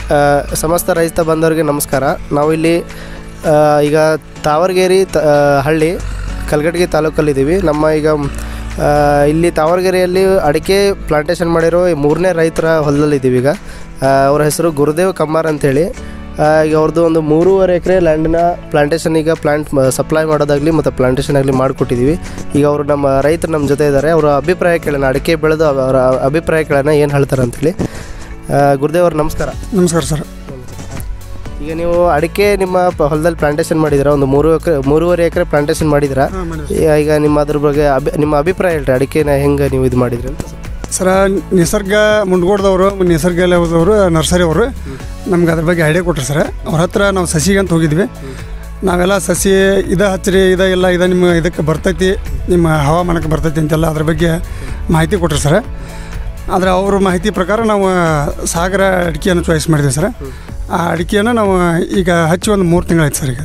ಆ, ಸಮಸ್ತ ರೈತ ಬಂದವರಿಗೆ ನಮಸ್ಕಾರ ನಾವಿಲ್ಲಿ ಆ, ಈಗ ತಾವರಗೇರಿ ತ ಆ, ಹಳ್ಳಿ ಕಲ್ಗಡ್ಗಿ ತಾಲೂಕಲ್ಲಿದ್ದೀವಿ ನಮ್ಮ ಈಗ ಆ, ಇಲ್ಲಿ ತಾವರಗೆರೆಯಲ್ಲಿ ಅಡಿಕೆ ಪ್ಲಾಂಟೇಶನ್ ಮಾಡಿರೋ ಈ ಮೂರನೇ ರೈತರ ಹೊಲದಲ್ಲಿದ್ದೀವಿ ಈಗ ಆ, ಅವ್ರ ಹೆಸರು ಗುರುದೇವ್ ಕಮ್ಮಾರ್ ಅಂತೇಳಿ ಆ, ಈಗ ಅವ್ರದ್ದು ಒಂದು ಮೂರುವರೆ ಎಕರೆ ಲ್ಯಾಂಡಿನ ಪ್ಲಾಂಟೇಶನ್ ಈಗ ಪ್ಲಾಂಟ್ ಸಪ್ಲೈ ಮಾಡೋದಾಗಲಿ ಮತ್ತು ಪ್ಲಾಂಟೇಶನ್ ಆಗಲಿ ಮಾಡಿಕೊಟ್ಟಿದ್ದೀವಿ ಈಗ ಅವರು ನಮ್ಮ ರೈತರು ನಮ್ಮ ಜೊತೆ ಇದ್ದಾರೆ ಅವರ ಅಭಿಪ್ರಾಯ ಕೇಳೋಣ ಅಡಿಕೆ ಬೆಳೆದು ಅವರ ಅಭಿಪ್ರಾಯ ಕೇಳೋಣ ಏನು ಹೇಳ್ತಾರೆ ಅಂತೇಳಿ ಆ, ಗುರುದೇವ್ ಅವ್ರು ನಮಸ್ಕಾರ ನಮಸ್ಕಾರ ಸರ್ ಈಗ ನೀವು ಅಡಿಕೆ ನಿಮ್ಮ ಪ- ಹೊಲದಲ್ಲಿ ಪ್ಲಾಂಟೇಶನ್ ಮಾಡಿದಿರಾ ಒಂದು ಮೂರು ಎಕರೆ ಮೂರುವರೆ ಎಕರೆ ಪ್ಲಾಂಟೇಶನ್ ಮಾಡಿದಿರಾ ಈಗ- ಈಗ ನಿಮ್ಮ ಅದ್ರ ಬಗ್ಗೆ ಅಭಿ ನಿಮ್ಮ ಅಭಿಪ್ರಾಯ ಹೇಳ್ರಿ ಅಡಿಕೆನ ಹೆಂಗೆ ನೀವು ಇದು ಮಾಡಿದ್ರಿ ಅಂತ ಸರ ನಿಸರ್ಗ ಮುಂಡ್ಗೋಡ್ದವರು ನಿಸರ್ಗ ಲೆವದವರು ನರ್ಸರಿ ಅವರು ನಮ್ಗೆ ಅದ್ರ ಬಗ್ಗೆ ಐಡಿಯಾ ಕೊಟ್ಟರು ಸರ್ ಅವ್ರ ಹತ್ರ ನಾವು ಸಸಿಗೆ ಅಂತ ಹೋಗಿದ್ವಿ ನಾವೆಲ್ಲ ಸಸಿ ಇದ ಹಚ್ಚಿರಿ ಇದ ಇಲ್ಲ ಇದ ನಿಮ್ಮ ಇದಕ್ಕೆ ಬರ್ತೈತಿ ನಿಮ್ಮ ಹವಾಮಾನಕ್ಕೆ ಬರ್ತೈತಿ ಅಂತೆಲ್ಲ ಅದ್ರ ಬಗ್ಗೆ ಮಾಹಿತಿ ಕೊಟ್ಟರು ಸರ್ ಆದರೆ ಅವ್ರ ಮಾಹಿತಿ ಪ್ರಕಾರ ನಾವು ಸಾಗರ ಅಡಿಕೆಯನ್ನು ಚಾಯ್ಸ್ ಮಾಡಿದ್ವಿ ಸರ್ ಆ ಅಡಿಕೆಯನ್ನು ನಾವು ಈಗ ಹಚ್ಚಿ ಒಂದು ಮೂರು ತಿಂಗಳಾಯ್ತು ಸರ್ ಈಗ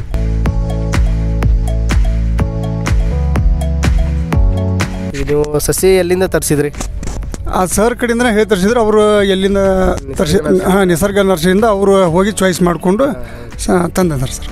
ಈಗ ನೀವು ಸಸಿ ಎಲ್ಲಿಂದ ತರಿಸಿದ್ರಿ ಆ ಸರ್ ಕಡೆಯಿಂದ ಹೇಳಿ ತರಿಸಿದ್ರು ಅವರು ಎಲ್ಲಿಂದ ತರಿಸಿ ಹಾಂ ನಿಸರ್ಗ ನರ್ಸರಿಯಿಂದ ಅವರು ಹೋಗಿ ಚಾಯ್ಸ್ ಮಾಡಿಕೊಂಡು ತಂದಿದ್ದಾರೆ ಸರ್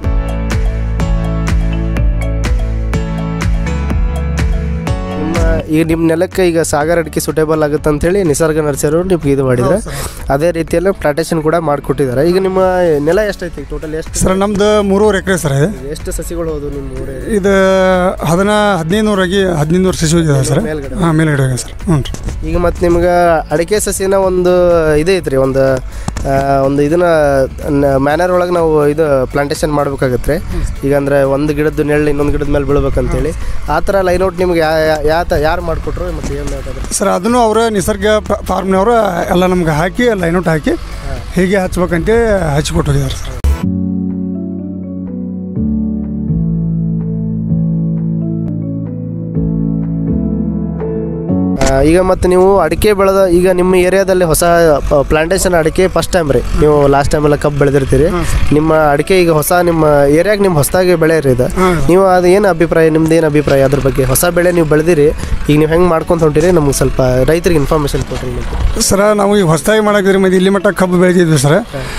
ನಿಮ್ಮ ಈಗ ನಿಮ್ಮ ನೆಲಕ್ಕೆ ಈಗ ಸಾಗರ ಅಡಿಕೆ ಸುಟೇಬಲ್ ಆಗುತ್ತೆ ಅಂತೇಳಿ ನಿಸರ್ಗ ನರ್ಸರು ನಿಮ್ಗೆ ಇದು ಮಾಡಿದ್ರೆ ಅದೇ ರೀತಿಯಲ್ಲಿ ಪ್ಲಾಂಟೇಶನ್ ಕೂಡ ಮಾಡಿಕೊಟ್ಟಿದ್ದಾರೆ ಈಗ ನಿಮ್ಮ ನೆಲ ಎಷ್ಟೈತಿ ಟೋಟಲ್ ಎಷ್ಟು ಸರ್ ನಮ್ದು ಮೂರುವರೆ ಎಕರೆ ಸರ್ ಇದು ಎಷ್ಟು ಸಸಿಗಳು ಹೋದು ನಿಮ್ಮ ಊರೇ ಇದು ಹದಿನ ಹದಿನೈದು ನೂರಾಗಿ ಹದಿನೈದು ನೂರು ಸಸಿ ಹೋಗಿದೆ ಸರ್ ಮೇಲ್ಗಡೆ. ಹಾಂ ಮೇಲ್ಗಡೆ ಹೋಗಿದೆ ಸರ್ ಹ್ಞೂ ರೀ ಈಗ ಮತ್ತು ನಿಮ್ಗೆ ಅಡಿಕೆ ಸಸಿನ ಒಂದು ಇದೇ ಐತ್ರಿ ಒಂದು ಆ, ಒಂದು ಇದನ್ನ ಮ್ಯಾನರ್ ಒಳಗೆ ನಾವು ಇದು ಪ್ಲಾಂಟೇಶನ್ ಮಾಡ್ಬೇಕಾಗತ್ತೆ ರೀ ಈಗ ಅಂದರೆ ಒಂದು ಗಿಡದ್ದು ನೆರಳು ಇನ್ನೊಂದು ಗಿಡದ ಮೇಲೆ ಬೀಳ್ಬೇಕಂತೇಳಿ ಆ ಥರ ಲೈನೌಟ್ ನಿಮ್ಗೆ ಯಾ ಯಾವ ಯಾರು ಮಾಡಿಕೊಟ್ರು ಮತ್ತು ಏನು ಅದ್ರ ಸರ್ ಅದನ್ನು ಅವರು ನಿಸರ್ಗ ಫಾರ್ಮ್ನವರು ಎಲ್ಲ ನಮ್ಗೆ ಹಾಕಿ ಲೈನೌಟ್ ಹಾಕಿ ಹೀಗೆ ಹಚ್ಬೇಕಂತೇಳಿ ಹಚ್ಕೊಟ್ಟು ಹೋಗಿದ್ದಾರೆ ಸರ್ ಆ, ಈಗ ಮತ್ತು ನೀವು ಅಡಿಕೆ ಬೆಳೆದ ಈಗ ನಿಮ್ಮ ಏರಿಯಾದಲ್ಲಿ ಹೊಸ ಪ್ಲಾಂಟೇಶನ್ ಅಡಿಕೆ ಫಸ್ಟ್ ಟೈಮ್ ರೀ ನೀವು ಲಾಸ್ಟ್ ಟೈಮ್ ಎಲ್ಲ ಕಬ್ಬು ಬೆಳೆದಿರ್ತೀರಿ ನಿಮ್ಮ ಅಡಿಕೆ ಈಗ ಹೊಸ ನಿಮ್ಮ ಏರಿಯಾಗೆ ನಿಮ್ಮ ಹೊಸದಾಗಿ ಬೆಳೆ ರೀ ಇದು ಹಾಂ. ನೀವು ಅದು ಏನು ಅಭಿಪ್ರಾಯ ನಿಮ್ದು ಏನು ಅಭಿಪ್ರಾಯ ಅದ್ರ ಬಗ್ಗೆ ಹೊಸ ಬೆಳೆ ನೀವು ಬೆಳೆದಿರಿ ಈಗ ನೀವು ಹೆಂಗೆ ಮಾಡ್ಕೊಂತ ಹೊಂಟಿರಿ ನಮ್ಗೆ ಸ್ವಲ್ಪ ರೈತರಿಗೆ ಇನ್ಫಾರ್ಮೇಷನ್ ಕೊಟ್ರಿ ನೀವು ಸರ ನಾವು ಈಗ ಹೊಸದಾಗಿ ಮಾಡಾಕಿದ್ರಿ ಮತ್ತೆ ಇಲ್ಲಿ ಮಟ್ಟ ಕಬ್ಬು ಬೆಳೆದಿದ್ವಿ ಸರ್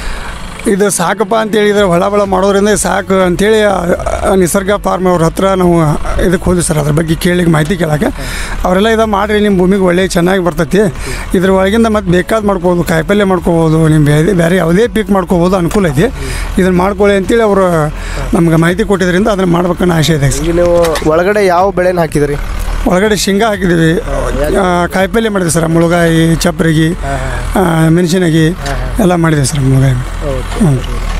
ಇದು ಸಾಕಪ್ಪ ಅಂತ ಹೇಳಿದ್ರೆ ಹೊಳ ಬಳ ಮಾಡೋದ್ರಿಂದ ಇದು ಸಾಕು ಅಂತೇಳಿ ಆ- ಆ ನಿಸರ್ಗ ಫಾರ್ಮ್ ಅವ್ರ ಹತ್ರ ನಾವು ಇದಕ್ಕೆ ಹೋದ್ವಿ ಸರ್ ಅದ್ರ ಬಗ್ಗೆ ಕೇಳಿ ಮಾಹಿತಿ ಕೇಳಕ್ಕೆ ಅವರೆಲ್ಲ ಇದು ಮಾಡಿರಿ ನಿಮ್ಮ ಭೂಮಿಗೆ ಒಳ್ಳೆ ಚೆನ್ನಾಗಿ ಬರ್ತೈತಿ ಇದ್ರ ಒಳಗಿಂದ ಮತ್ತೆ ಬೇಕಾದ ಮಾಡ್ಕೋಬೋದು ಕಾಯಿಪಲ್ಯ ಮಾಡ್ಕೋಬೋದು ನಿಮ್ಮ ಬೇರೆ ಬೇರೆ ಯಾವುದೇ ಪೀಕ್ ಮಾಡ್ಕೋಬೋದು ಅನುಕೂಲ ಐತಿ ಇದನ್ನು ಮಾಡ್ಕೊಳ್ಳಿ ಅಂತೇಳಿ ಅವರು ನಮ್ಗೆ ಮಾಹಿತಿ ಕೊಟ್ಟಿದ್ರಿಂದ ಅದನ್ನು ಮಾಡ್ಬೇಕನ್ನೋ ಆಸೆ ಇದೆ ಸರ್ ಈಗ ನೀವು ಒಳಗಡೆ ಯಾವ ಬೆಳೆನ ಹಾಕಿದ್ರಿ ಒಳಗಡೆ ಶೇಂಗಾ ಹಾಕಿದ್ದೀವಿ ಆ, ಕಾಯಿಪಲ್ಯ ಮಾಡಿದ್ವಿ ಸರ್ ಮುಳುಗಾಯಿ ಚಪ್ಪರಿಗಿ ಮೆಣಸಿನಗಿ ಎಲ್ಲ ಮಾಡಿದ್ದೀವಿ ಸರ್ ಮುಳುಗಾಯಿ ಹ್ಞೂ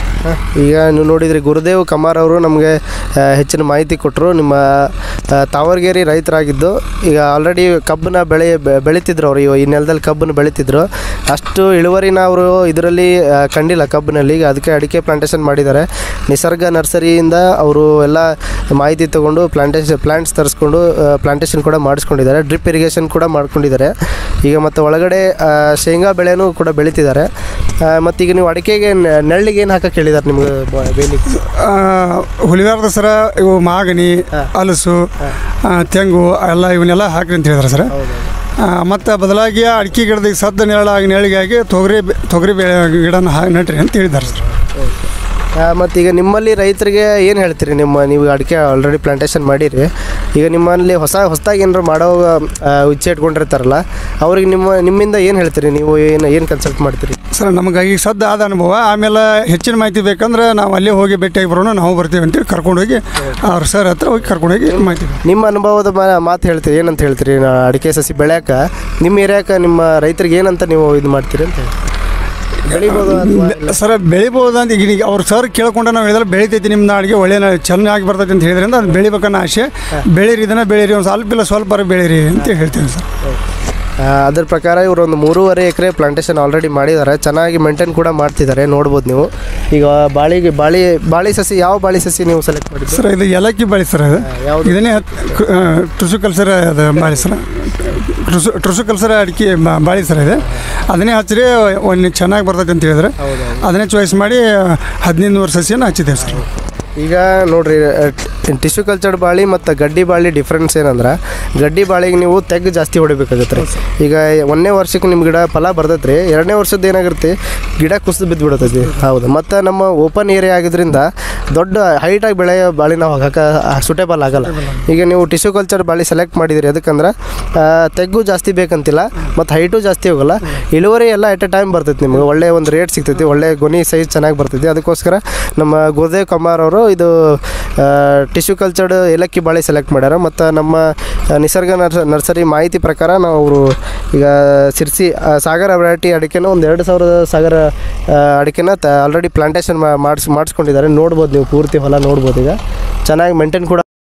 ಈಗ ನೀವು ನೋಡಿದ್ರಿ ಗುರುದೇವ್ ಕಮಾರ್ ಅವರು ನಮಗೆ ಆ, ಹೆಚ್ಚಿನ ಮಾಹಿತಿ ಕೊಟ್ಟರು ನಿಮ್ಮ ಆ, ತಾವರಗೇರಿ ರೈತರಾಗಿದ್ದು ಈಗ ಆಲ್ರೆಡಿ ಕಬ್ಬನ್ನ ಬೆಳೆ ಬೆ- ಬೆಳೀತಿದ್ರು ಅವರು ಈ ನೆಲದಲ್ಲಿ ಕಬ್ಬನ್ನು ಬೆಳೀತಿದ್ರು ಅಷ್ಟು ಇಳುವರಿನ ಅವರು ಇದರಲ್ಲಿ ಆ, ಕಂಡಿಲ್ಲ ಕಬ್ಬಿನಲ್ಲಿ ಈಗ ಅದಕ್ಕೆ ಅಡಿಕೆ ಪ್ಲಾಂಟೇಶನ್ ಮಾಡಿದ್ದಾರೆ ನಿಸರ್ಗ ನರ್ಸರಿಯಿಂದ ಅವರು ಎಲ್ಲ ಮಾಹಿತಿ ತಗೊಂಡು ಪ್ಲಾಂಟೇಶನ್ ಪ್ಲಾಂಟ್ಸ್ ತರಿಸ್ಕೊಂಡು ಪ್ಲಾಂಟೇಶನ್ ಕೂಡ ಮಾಡಿಸ್ಕೊಂಡಿದ್ದಾರೆ ಡ್ರಿಪ್ ಇರಿಗೇಷನ್ ಕೂಡ ಮಾಡ್ಕೊಂಡಿದ್ದಾರೆ ಈಗ ಮತ್ತು ಒಳಗಡೆ ಆ, ಶೇಂಗಾ ಬೆಳೆನೂ ಕೂಡ ಬೆಳೀತಿದ್ದಾರೆ ಮತ್ತು ಈಗ ನೀವು ಅಡಿಕೆಗೆ ನೆ- ನೆರಳಿಗೆ ಏನು ಹಾಕಕ್ಕೆ ಹೇಳಿದ್ದಾರೆ ನಿಮ್ಗೆ ಬ- ಬೇಲಿಗೆ ಹುಲಿವಾರದ ಸರ ಇವು ಮಾಗನಿ ಹಲಸು ಆ, ತೆಂಗು ಎಲ್ಲ ಇವನ್ನೆಲ್ಲ ಹಾಕ್ರಿ ಅಂತ ಹೇಳಿದ್ರು ಸರ್ ಮತ್ತು ಬದಲಾಗಿ ಅಡಿಕೆ ಗಿಡದ ಈಗ ಸದ್ದ ನೆರಳಾಗಿ ನೆರಳಿಗಾಗಿ ತೊಗರಿ ಬೆ- ತೊಗರಿ ಬೆಳೆ ಗಿಡನ ಹಾ ನಟ್ರಿ ಅಂತ ಹೇಳಿದ್ದಾರೆ ಸರ್ ಮತ್ತು ಈಗ ನಿಮ್ಮಲ್ಲಿ ರೈತರಿಗೆ ಏನು ಹೇಳ್ತೀರಿ ನಿಮ್ಮ ನೀವು ಅಡಿಕೆ ಆಲ್ರೆಡಿ ಪ್ಲಾಂಟೇಶನ್ ಮಾಡಿರಿ ಈಗ ನಿಮ್ಮಲ್ಲಿ ಹೊಸ ಹೊಸದಾಗಿ ಏನಾರು ಮಾಡೋ ಆ, ಇಚ್ಛೆ ಇಟ್ಕೊಂಡಿರ್ತಾರಲ್ಲ ಅವ್ರಿಗೆ ನಿಮ್ಮ ನಿಮ್ಮಿಂದ ಏನು ಹೇಳ್ತೀರಿ ನೀವು ಏನು ಏನು ಕನ್ಸಲ್ಟ್ ಮಾಡ್ತೀರಿ ಸರ್ ನಮಗೆ ಈಗ ಸದ್ದ ಆದ ಅನುಭವ ಆಮೇಲೆ ಹೆಚ್ಚಿನ ಮಾಹಿತಿ ಬೇಕಂದ್ರೆ ನಾವು ಅಲ್ಲೇ ಹೋಗಿ ಭೇಟಿಯಾಗಿ ಬರೋಣ ನಾವು ಬರ್ತೀವಿ ಅಂತೇಳಿ ಕರ್ಕೊಂಡೋಗಿ ಅವ್ರ ಸರ್ ಹತ್ರ ಹೋಗಿ ಕರ್ಕೊಂಡೋಗಿ ಮಾಹಿತಿ ನಿಮ್ಮ ಅನುಭವದ ಮಾ- ಮಾತು ಹೇಳ್ತೀರಿ ಏನಂತ ಹೇಳ್ತೀರಿ ನಾ ಅಡಿಕೆ ಸಸಿ ಬೆಳ್ಯಾಕ ನಿಮ್ಮ ಏರಿಯಾಕ ನಿಮ್ಮ ರೈತರಿಗೆ ಏನಂತ ನೀವು ಇದು ಮಾಡ್ತೀರಿ ಅಂತ ಹೇಳಿ ಬೆಳಿಬೋದು ಅಥವಾ ಸರ್ ಬೆಳಿಬೋದು ಅಂತ ಈಗ ಅವ್ರ ಸರ್ ಕೇಳ್ಕೊಂಡು ನಾವು ಹೇಳಿದ್ರೆ ಬೆಳಿತೈತಿ ನಿಮ್ಮ ನಾಡಿಗೆ ಒಳ್ಳೆ ನಾ- ಚೆನ್ನಾಗಿ ಬರ್ತೈತಿ ಅಂತ ಹೇಳಿದ್ರಿಂದ ಅದು ಬೆಳಿಬೇಕನ್ನೋ ಆಸೆ ಬೆಳೀರಿ ಇದನ್ನ ಬೆಳೀರಿ ಒಂದು ಸ್ವಲ್ಪ ಇಲ್ಲ ಸ್ವಲ್ಪ ಬೆಳೀರಿ ಅಂತ ಹೇಳ್ತೀನಿ ಸರ್ ಆ, ಅದ್ರ ಪ್ರಕಾರ ಇವರು ಒಂದು ಮೂರುವರೆ ಎಕರೆ ಪ್ಲಾಂಟೇಶನ್ ಆಲ್ರೆಡಿ ಮಾಡಿದ್ದಾರೆ ಚೆನ್ನಾಗಿ ಮೇಂಟೈನ್ ಕೂಡ ಮಾಡ್ತಿದ್ದಾರೆ ನೋಡ್ಬೋದು ನೀವು ಈಗ ಬಾಳಿಗೆ ಬಾಳಿ ಬಾಳಿ ಸಸಿ ಯಾವ ಬಾಳಿ ಸಸಿ ನೀವು ಸೆಲೆಕ್ಟ್ ಮಾಡಿದ್ದು ಸರ್ ಇದು ಏಲಕ್ಕಿ ಬಾಳಿ ಸರ್ ಅದು ಯಾವ್ದು? ಇದನ್ನೇ ಟುಸು ಕಲ್ಸರ ಅದು ಬಾಳಿ ಸರ್ ಟುಸು ಟುಸು ಕಲ್ಸರ ಅಡಿಕೆ ಬಾ- ಬಾಳಿ ಸರ್ ಇದೆ ಅದನ್ನೇ ಹಚ್ಚಿರಿ ಒಂದು ಚೆನ್ನಾಗಿ ಬರ್ತೈತೆ ಅಂತ ಹೇಳಿದ್ರೆ ಅದನ್ನೇ ಚಾಯ್ಸ್ ಮಾಡಿ ಹದಿನೈದು ನೂರು ಸಸಿಯನ್ನು ಹಚ್ಚಿದ್ದೇವೆ ಸರ್ ಈಗ ನೋಡ್ರಿ ಟಿಶ್ಯೂ ಕಲ್ಚರ್ಡ್ ಬಾಳಿ ಮತ್ತು ಗಡ್ಡಿ ಬಾಳಿ ಡಿಫ್ರೆನ್ಸ್ ಏನಂದ್ರೆ ಗಡ್ಡಿ ಬಾಳಿಗೆ ನೀವು ತೆಗ್ ಜಾಸ್ತಿ ಹೊಡಿಬೇಕಾಗತ್ತೆ ರೀ ಈಗ ಒಂದನೇ ವರ್ಷಕ್ಕೆ ನಿಮ್ಮ ಗಿಡ ಫಲ ಬರ್ತೈತೆ ರೀ ಎರಡನೇ ವರ್ಷದ ಏನಾಗಿರುತ್ತೆ ಗಿಡ ಕುಸಿದು ಬಿದ್ದು ಬಿಡ್ತೈತಿ ಹೌದು ಮತ್ತು ನಮ್ಮ ಓಪನ್ ಏರಿಯಾ ಆಗಿದ್ರಿಂದ ದೊಡ್ಡ ಹೈಟಾಗಿ ಬೆಳೆಯೋ ಬಾಳಿ ನಾವು ಹಾಕಕ್ಕೆ ಸುಟೇಬಲ್ ಆಗಲ್ಲ ಈಗ ನೀವು ಟಿಶ್ಯೂ ಕಲ್ಚರ್ ಬಾಳಿ ಸೆಲೆಕ್ಟ್ ಮಾಡಿದಿರಿ ಅದಕ್ಕಂದ್ರೆ ಆ, ತೆಗ್ಗು ಜಾಸ್ತಿ ಬೇಕಂತಿಲ್ಲ ಮತ್ತು ಹೈಟು ಜಾಸ್ತಿ ಹೋಗಲ್ಲ ಇಳುವರಿ ಎಲ್ಲ ಎಟ್ ಎ ಟೈಮ್ ಬರ್ತೈತಿ ನಿಮ್ಗೆ ಒಳ್ಳೆ ಒಂದು ರೇಟ್ ಸಿಗ್ತೈತಿ ಒಳ್ಳೆ ಗೊನಿ ಸೈಜ್ ಚೆನ್ನಾಗಿ ಬರ್ತೈತಿ ಅದಕ್ಕೋಸ್ಕರ ನಮ್ಮ ಗುರುದೇವ್ ಕಮಾರ್ ಅವರು ಇದು ಟಿಶ್ಯೂ ಕಲ್ಚರ್ಡ್ ಏಲಕ್ಕಿ ಬಾಳೆ ಸೆಲೆಕ್ಟ್ ಮಾಡ್ಯಾರ ಮತ್ತು ನಮ್ಮ ಆ, ನಿಸರ್ಗ ನರ್ಸ ನರ್ಸರಿ ಮಾಹಿತಿ ಪ್ರಕಾರ ನಾವು ಅವರು ಈಗ ಸಿರ್ಸಿ ಆ, ಸಾಗರ ವೆರೈಟಿ ಅಡಿಕೆನ ಒಂದು ಎರಡು ಸಾವಿರದ ಸಾಗರ ಆ, ಅಡಿಕೆನ ತ ಆಲ್ರೆಡಿ ಪ್ಲಾಂಟೇಶನ್ ಮಾಡಿಸ್ ಮಾಡಿಸ್ಕೊಂಡಿದ್ದಾರೆ ನೋಡ್ಬೋದು ನೀವು ಪೂರ್ತಿ ಹೊಲ ನೋಡ್ಬೋದು ಈಗ ಚೆನ್ನಾಗಿ ಮೇಂಟೈನ್ ಕೂಡ